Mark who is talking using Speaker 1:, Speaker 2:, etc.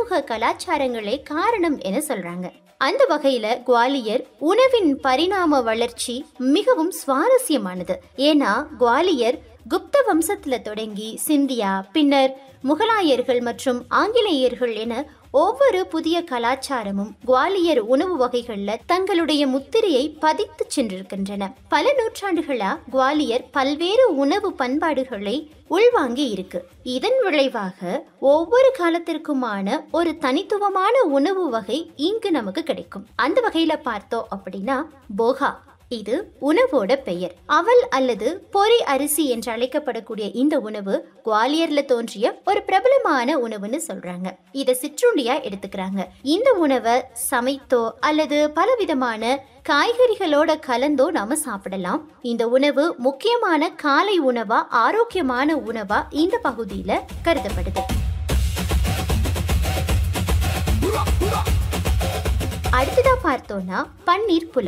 Speaker 1: பன்முக கலாச்சாரங்களே காரணம் என சொல்றாங்க அந்த வகையில குவாலியர் உணவின் பரிணாம வளர்ச்சி மிகவும் சுவாரஸ்யமானது ஏன்னா குவாலியர் குப்த வம்சத்துல தொடங்கி சிந்தியா பின்னர் முகலாயர்கள் மற்றும் ஆங்கிலேயர்கள் என ஒவ்வொரு புதிய கலாச்சாரமும் குவாலியர் உணவு வகைகள்ல தங்களுடைய முத்திரையை பதித்து சென்றிருக்கின்றன பல நூற்றாண்டுகளா குவாலியர் பல்வேறு உணவு பண்பாடுகளை உள்வாங்கி இருக்கு இதன் விளைவாக ஒவ்வொரு காலத்திற்குமான ஒரு தனித்துவமான உணவு வகை இங்கு நமக்கு கிடைக்கும் அந்த வகையில பார்த்தோம் அப்படின்னா போகா இது உணவோட பெயர் அவல் அல்லது பொரி அரிசி என்று அழைக்கப்படக்கூடிய இந்த உணவு குவாலியர்ல தோன்றிய ஒரு பிரபலமான உணவுன்னு சொல்றாங்க இத சிற்றுண்டியா எடுத்துக்கிறாங்க இந்த உணவை சமைத்தோ அல்லது பலவிதமான காய்கறிகளோட கலந்தோ நாம சாப்பிடலாம் இந்த உணவு முக்கியமான காலை உணவா ஆரோக்கியமான உணவா இந்த பகுதியில கருதப்படுது அடுத்ததா பார்த்தோம்னா பன்னீர் புலாவ்